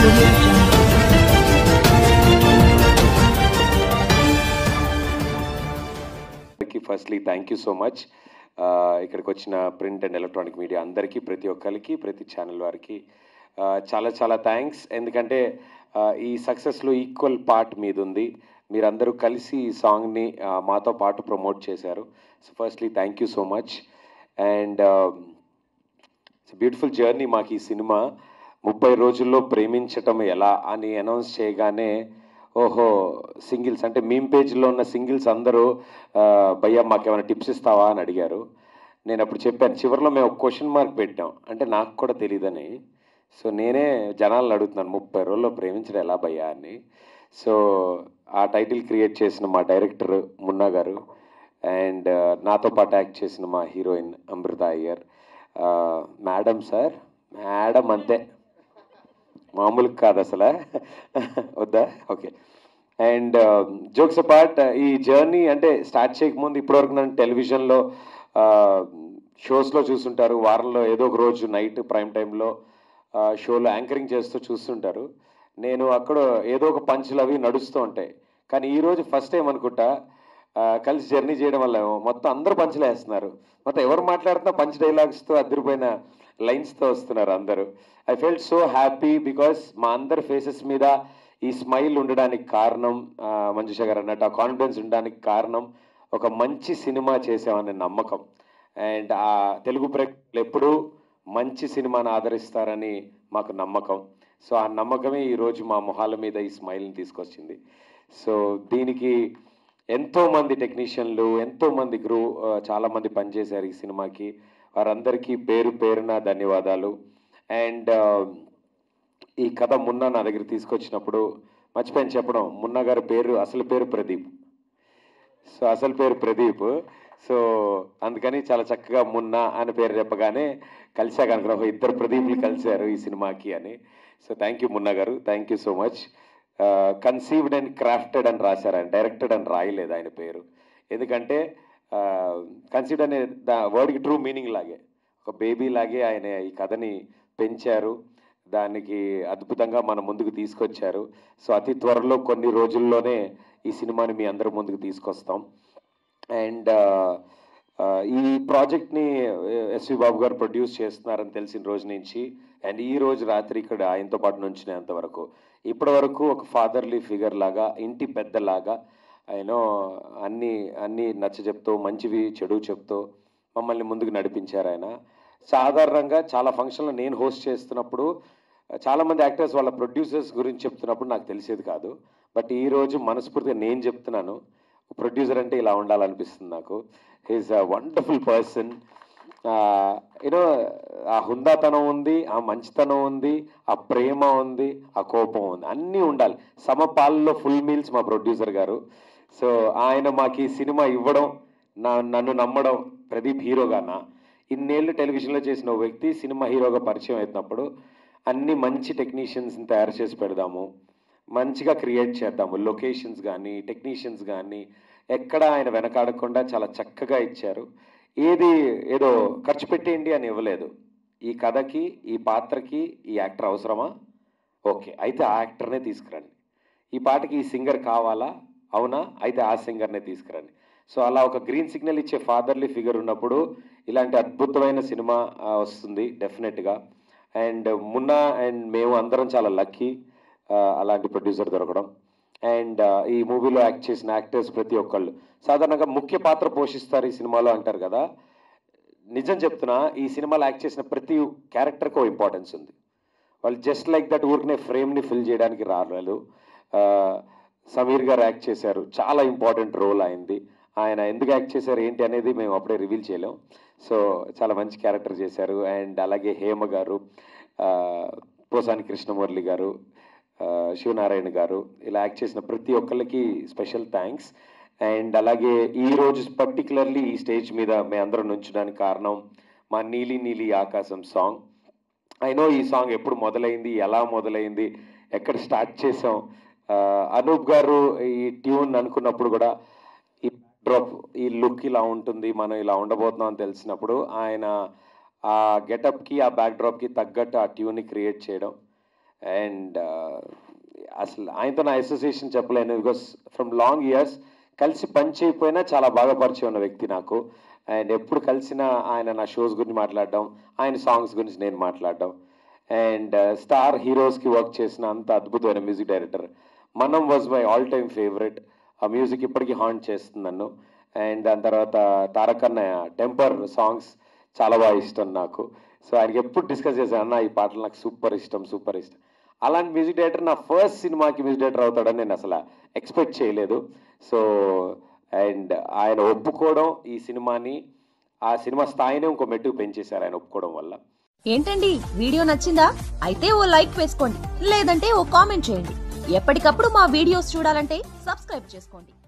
audio jungle. అందరికీ firstly thank you so much ఇక్కడికి వచ్చిన ప్రింట్ అండ్ ఎలక్ట్రానిక్ మీడియా అందరికీ ప్రతి ఒక్కరికి ప్రతి ఛానల్ వారికి ఆ, చాలా చాలా థ్యాంక్స్ ఎందుకంటే ఆ, ఈ సక్సెస్లో ఈక్వల్ పార్ట్ మీద ఉంది మీరందరూ కలిసి ఈ సాంగ్ని ఆ, మాతో పాటు ప్రమోట్ చేశారు so firstly thank you so much and beautiful journey మాకు ఈ సినిమా ముప్పై రోజుల్లో ప్రేమించటం ఎలా అని అనౌన్స్ చేయగానే ఓహో సింగిల్స్ అంటే మీమ్ పేజ్లో ఉన్న సింగిల్స్ అందరూ ఆ, భయ్యా మాకేమైనా టిప్స్ ఇస్తావా అని అడిగారు నేను అప్పుడు చెప్పాను చివరిలో మేము ఒక క్వశ్చన్ మార్క్ పెట్టాం అంటే నాకు కూడా తెలియదని సో నేనే జనాలను అడుగుతున్నాను ముప్పై రోజుల్లో ప్రేమించడం ఎలా భయ్యా అని సో ఆ టైటిల్ క్రియేట్ చేసిన మా డైరెక్టర్ మున్నా గారు అండ్ నాతో పాటు యాక్ట్ చేసిన మా heroine Amritha Iyer madam sir madam అంతే మామూలు కాదు అసలు వద్దా ఓకే అండ్ జోక్స్ అపార్ట్ ఈ జర్నీ అంటే స్టార్ట్ చేయకముందు ఇప్పటివరకు నన్ను టెలివిజన్లో షోస్లో చూస్తుంటారు వారంలో ఏదో ఒక రోజు నైట్ ప్రైమ్ టైంలో షోలో యాంకరింగ్ చేస్తూ చూస్తుంటారు నేను అక్కడ ఏదో ఒక పంచులు అవి నడుస్తూ ఉంటాయి కానీ ఈరోజు ఫస్ట్ టైం అనుకుంటా ఆ, కలిసి జర్నీ చేయడం వల్ల ఏమో మొత్తం అందరూ పంచులు వేస్తున్నారు మొత్తం ఎవరు మాట్లాడుతున్నా పంచ్ డైలాగ్స్తో అదిరిపోయిన లైన్స్తో వస్తున్నారు అందరూ I felt so happy because మా అందరి ఫేసెస్ మీద ఈ స్మైల్ ఉండడానికి కారణం ఆ, మంజుష గారు అన్నట్టు ఆ కాన్ఫిడెన్స్ ఉండడానికి కారణం ఒక మంచి సినిమా చేసామనే నమ్మకం అండ్ ఆ తెలుగు ప్రేక్షకులు ఎప్పుడూ మంచి సినిమాను ఆదరిస్తారని మాకు నమ్మకం సో ఆ నమ్మకమే ఈరోజు మా మొహాల మీద ఈ స్మైల్ని తీసుకొచ్చింది సో దీనికి ఎంతో మంది టెక్నీషియన్లు ఎంతో మంది గ్రూ చాలా మంది పనిచేశారు ఈ సినిమాకి వారందరికీ పేరు పేరున ధన్యవాదాలు అండ్ ఈ కథ మున్నా నా దగ్గర తీసుకొచ్చినప్పుడు మర్చిపోయాను చెప్పడం మున్నా గారి పేరు అసలు పేరు ప్రదీప్ సో అసలు పేరు ప్రదీప్ సో అందుకని చాలా చక్కగా మున్నా అని పేరు చెప్పగానే కలిసాక అనుకున్నా ఇద్దరు ప్రదీప్లు కలిశారు ఈ సినిమాకి అని సో థ్యాంక్ యూ మున్నా గారు thank you so much conceived and crafted అని రాశారు ఆయన డైరెక్టెడ్ అని రాయలేదు ఆయన పేరు ఎందుకంటే కన్సీవ్డ్ అనే దా వర్డ్కి ట్రూ మీనింగ్ లాగే ఒక బేబీ లాగే ఆయన ఈ కథని పెంచారు దానికి అద్భుతంగా మన ముందుకు తీసుకొచ్చారు సో అతి త్వరలో కొన్ని రోజుల్లోనే ఈ సినిమాని మీ అందరి ముందుకు తీసుకొస్తాం అండ్ ఈ ప్రాజెక్ట్ని ఎస్వి బాబు గారు ప్రొడ్యూస్ చేస్తున్నారని తెలిసిన రోజు నుంచి అండ్ ఈ రోజు రాత్రి ఇక్కడ ఆయనతో పాటు నుంచినంత వరకు ఇప్పటి వరకు ఒక ఫాదర్లీ ఫిగర్ లాగా ఇంటి పెద్దలాగా ఆయన అన్ని అన్ని నచ్చ చెప్తూ మంచివి చెడు చెప్తూ మమ్మల్ని ముందుకు నడిపించారు ఆయన సాధారణంగా చాలా ఫంక్షన్లు నేను హోస్ట్ చేస్తున్నప్పుడు చాలామంది యాక్టర్స్ వాళ్ళ ప్రొడ్యూసర్స్ గురించి చెప్తున్నప్పుడు నాకు తెలిసేది కాదు బట్ ఈ రోజు మనస్ఫూర్తిగా నేను చెప్తున్నాను ప్రొడ్యూసర్ అంటే ఇలా ఉండాలనిపిస్తుంది నాకు he's a wonderful person you know ఆ హుందాతనం ఉంది ఆ మంచితనం ఉంది ఆ ప్రేమ ఉంది ఆ కోపం ఉంది అన్నీ ఉండాలి సమపాల్లో ఫుల్ మీల్స్ మా ప్రొడ్యూసర్ గారు సో ఆయన మాకు ఈ సినిమా ఇవ్వడం నా నన్ను నమ్మడం ప్రదీప్ హీరోగానా ఇన్నేళ్ళు టెలివిజన్లో చేసిన ఓ వ్యక్తి సినిమా హీరోగా పరిచయం అవుతున్నప్పుడు అన్ని మంచి టెక్నీషియన్స్ని తయారు చేసి పెడదాము మంచిగా క్రియేట్ చేద్దాము లొకేషన్స్ కానీ టెక్నీషియన్స్ కానీ ఎక్కడ ఆయన వెనకాడకుండా చాలా చక్కగా ఇచ్చారు ఏది ఏదో ఖర్చు పెట్టేయండి అని ఇవ్వలేదు ఈ కథకి ఈ పాత్రకి ఈ యాక్టర్ అవసరమా ఓకే అయితే ఆ యాక్టర్నే తీసుకురండి ఈ పాటకి ఈ సింగర్ కావాలా అవునా అయితే ఆ సింగర్నే తీసుకురండి సో అలా ఒక గ్రీన్ సిగ్నల్ ఇచ్చే ఫాదర్లీ ఫిగర్ ఉన్నప్పుడు ఇలాంటి అద్భుతమైన సినిమా ఆ, వస్తుంది డెఫినెట్గా అండ్ మున్నా అండ్ మేము అందరం చాలా లక్కీ అలాంటి ప్రొడ్యూసర్ దొరకడం అండ్ ఈ మూవీలో యాక్ట్ చేసిన యాక్టర్స్ ప్రతి ఒక్కళ్ళు సాధారణంగా ముఖ్య పాత్ర పోషిస్తారు ఈ సినిమాలో అంటారు కదా నిజం చెప్తున్నా ఈ సినిమాలో యాక్ట్ చేసిన ప్రతి క్యారెక్టర్కి ఇంపార్టెన్స్ ఉంది వాళ్ళు జస్ట్ లైక్ దట్ ఊరికనే ఫ్రేమ్ని ఫిల్ చేయడానికి రాలేదు ఆ, సమీర్ గారు యాక్ట్ చేశారు చాలా ఇంపార్టెంట్ రోల్ అయింది ఆయన ఎందుకు యాక్ట్ చేశారు ఏంటి అనేది మేము అప్పుడే రివీల్ చేయలేం సో చాలా మంచి క్యారెక్టర్ చేశారు అండ్ అలాగే హేమ గారు ఆ, పోసాని కృష్ణమురళి గారు ఆ, శివనారాయణ గారు ఇలా యాక్ట్ చేసిన ప్రతి ఒక్కరికి స్పెషల్ థ్యాంక్స్ అండ్ అలాగే ఈ రోజు పర్టికులర్లీ ఈ స్టేజ్ మీద మేము అందరం నుంచడానికి కారణం మా Neeli Neeli Aakasam song I know ఈ సాంగ్ ఎప్పుడు మొదలైంది ఎలా మొదలైంది ఎక్కడ స్టార్ట్ చేసాం ఆ, అనూప్ గారు ఈ ట్యూన్ అనుకున్నప్పుడు కూడా ఈ డ్రాప్ ఈ లుక్ ఇలా ఉంటుంది మనం ఇలా ఉండబోతున్నాం అని తెలిసినప్పుడు ఆయన ఆ గెటప్కి ఆ బ్యాక్ డ్రాప్కి తగ్గట్టు ఆ ట్యూన్ని క్రియేట్ చేయడం అండ్ అసలు ఆయనతో నా అసోసియేషన్ చెప్పలేను బికాస్ ఫ్రమ్ లాంగ్ ఇయర్స్ కలిసి పని చేయకపోయినా చాలా బాగా పరిచయం ఉన్న వ్యక్తి నాకు అండ్ ఎప్పుడు కలిసినా ఆయన నా షోస్ గురించి మాట్లాడడం ఆయన సాంగ్స్ గురించి నేను మాట్లాడడం అండ్ స్టార్ హీరోస్కి వర్క్ చేసిన అంత అద్భుతమైన మ్యూజిక్ డైరెక్టర్ మనం was my all time favourite ఆ మ్యూజిక్ ఇప్పటికీ హాంట్ చేస్తుంది నన్ను అండ్ దాని తర్వాత తారకన్న టెంపర్ సాంగ్స్ చాలా బాగా ఇష్టం నాకు సో ఆయనకి ఎప్పుడు డిస్కస్ చేశాను అన్న ఈ పాటలు నాకు సూపర్ ఇష్టం సూపర్ ఇష్టం అలాంటి మ్యూజిక్ డైరెక్టర్ నా ఫస్ట్ సినిమాకి మ్యూజిక్ డైరెక్టర్ అవుతాడని నేను అసలు ఎక్స్పెక్ట్ చేయలేదు సో అండ్ ఆయన ఒప్పుకోవడం ఈ సినిమాని ఆ సినిమా స్థాయిని ఇంకో మెట్టుకు పెంచేశారు ఆయన ఒప్పుకోవడం వల్ల ఏంటండి వీడియో నచ్చిందా అయితే ఓ లైక్ వేసుకోండి లేదంటే ఓ కామెంట్ చేయండి ఎప్పటికప్పుడు మా వీడియోస్ చూడాలంటే సబ్స్క్రైబ్ చేసుకోండి